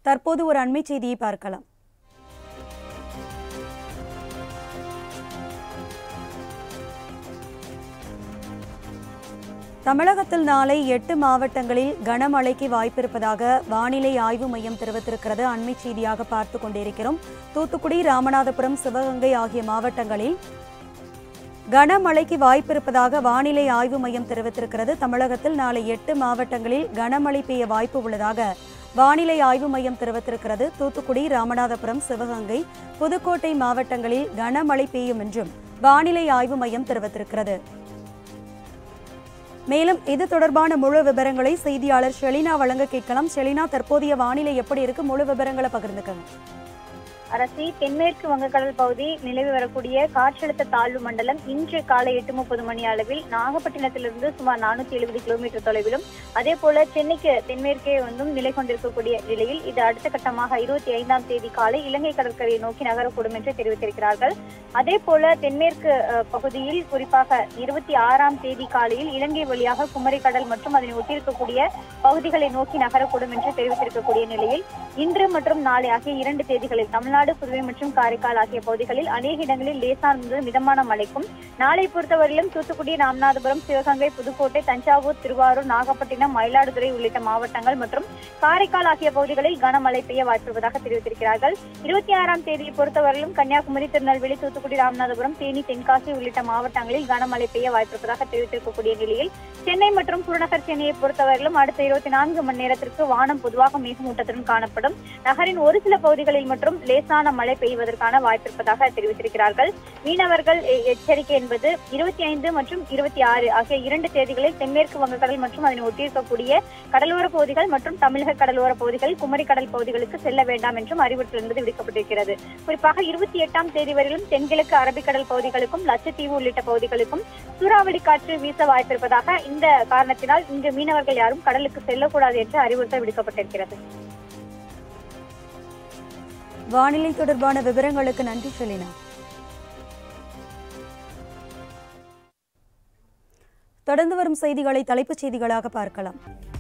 தற்போது ஒரு அண்மை செய்தியை பார்க்கலாம் தமிழகத்தில் நாளை எட்டு மாவட்டங்களில் கனமழைக்கு வாய்ப்பிருப்பதாக வானிலை ஆய்வு மையம் தெரிவித்திருக்கிறது அண்மை செய்தியாக பார்த்து கொண்டிருக்கிறோம் தூத்துக்குடி ராமநாதபுரம் சிவகங்கை ஆகிய மாவட்டங்களில் கனமழைக்கு வாய்ப்பிருப்பதாக வானிலை ஆய்வு மையம் தெரிவித்திருக்கிறது தமிழகத்தில் நாளை எட்டு மாவட்டங்களில் கனமழை பெய்ய வாய்ப்பு உள்ளதாக வானிலை ஆய்வு மையம் தெரிவித்திருக்கிறது தூத்துக்குடி ராமநாதபுரம் சிவகங்கை புதுக்கோட்டை மாவட்டங்களில் கனமழை பெய்யும் என்றும் வானிலை ஆய்வு மையம் தெரிவித்திருக்கிறது மேலும் இது தொடர்பான முழு விவரங்களை செய்தியாளர் ஷெலினா வழங்க கேட்கலாம் ஷெலினா தற்போதைய வானிலை எப்படி இருக்கு முழு விவரங்களை பகிர்ந்துக்கங்க அரசி தென்மேற்கு வங்கக்கடல் பகுதி நிலவி வரக்கூடிய காற்றழுத்த தாழ்வு மண்டலம் இன்று காலை எட்டு முப்பது மணி அளவில் நாகப்பட்டினத்திலிருந்து சுமார் நானூத்தி எழுபது கிலோமீட்டர் தொலைவிலும் அதே போல சென்னைக்கு தென்மேற்கே வந்தும் நிலை கொண்டிருக்கக்கூடிய நிலையில் இது அடுத்த கட்டமாக இருபத்தி ஐந்தாம் தேதி காலை இலங்கை கடற்கரையை நோக்கி நகரக்கூடும் என்று தெரிவித்திருக்கிறார்கள் அதே போல தென்மேற்கு அஹ், பகுதியில் குறிப்பாக இருபத்தி ஆறாம் தேதி காலையில் இலங்கை வழியாக குமரி கடல் மற்றும் அதனை ஒட்டியிருக்கக்கூடிய பகுதிகளை நோக்கி நகரக்கூடும் என்று தெரிவித்திருக்கக்கூடிய நிலையில் இன்று மற்றும் நாளை ஆகிய இரண்டு தேதிகளில் தமிழ்நாடு புதுவை மற்றும் காரைக்கால் ஆகிய பகுதிகளில் அநேக இடங்களில் லேசான முதல் மிதமான மழைக்கும் நாளை பொறுத்தவரையிலும் தூத்துக்குடி ராமநாதபுரம் சிவகங்கை புதுக்கோட்டை தஞ்சாவூர் திருவாரூர் நாகப்பட்டினம் மயிலாடுதுறை உள்ளிட்ட மாவட்டங்கள் மற்றும் காரைக்கால் ஆகிய பகுதிகளில் கனமழை பெய்ய வாய்ப்புள்ளதாக தெரிவித்திருக்கிறார்கள் இருபத்தி ஆறாம் தேதியை பொறுத்தவரையிலும் கன்னியாகுமரி திருநெல்வேலி தூத்துக்குடி ராமநாதபுரம் தேனி தென்காசி உள்ளிட்ட மாவட்டங்களில் கனமழை பெய்ய வாய்ப்பிருப்பதாக தெரிவித்திருக்கக்கூடிய நிலையில் சென்னை மற்றும் புறநகர் சென்னையை பொறுத்தவரையிலும் அடுத்த இருபத்தி நான்கு மணி நேரத்திற்கு வானம் பொதுவாக மேகமூட்டத்துடன் காணப்படும் நகரின் ஒரு சில பகுதிகளில் மற்றும் லேசான மழை பெய்வதற்கான வாய்ப்பிருப்பதாக தெரிவித்திருக்கிறார்கள் மீனவர்கள் எ- எச்சரிக்கை என்பது இருபத்தி ஐந்து மற்றும் இருபத்தி ஆறு ஆகிய இரண்டு தேதிகளில் தென்மேற்கு வங்கக்கடல் மற்றும் அதனை ஒட்டியிருக்கக்கூடிய கடலோர பகுதிகள் மற்றும் தமிழக கடலோர பகுதிகள் குமரி கடல் பகுதிகளுக்கு செல்ல வேண்டாம் என்றும் அறிவுறுத்தல் என்பது விடுக்கப்பட்டிருக்கிறது குறிப்பாக இருபத்தி எட்டாம் தேதி வரையிலும் தென்கிழக்கு அரபிக்கடல் பகுதிகளுக்கும் லட்சத்தீவு உள்ளிட்ட பகுதிகளுக்கும் சூறாவளி காற்று வீச வாய்ப்பிருப்பதாக இந்த காரணத்தினால் இங்கு மீனவர்கள் யாரும் கடலுக்கு செல்லக்கூடாது என்று அறிவுறுத்தல் விடுக்கப்பட்டிருக்கிறது வானிலை தொடர்பான விவரங்களுக்கு நன்றி ஷெலினா தொடர்ந்து வரும் செய்திகளை தலைப்புச் செய்திகளாக பார்க்கலாம்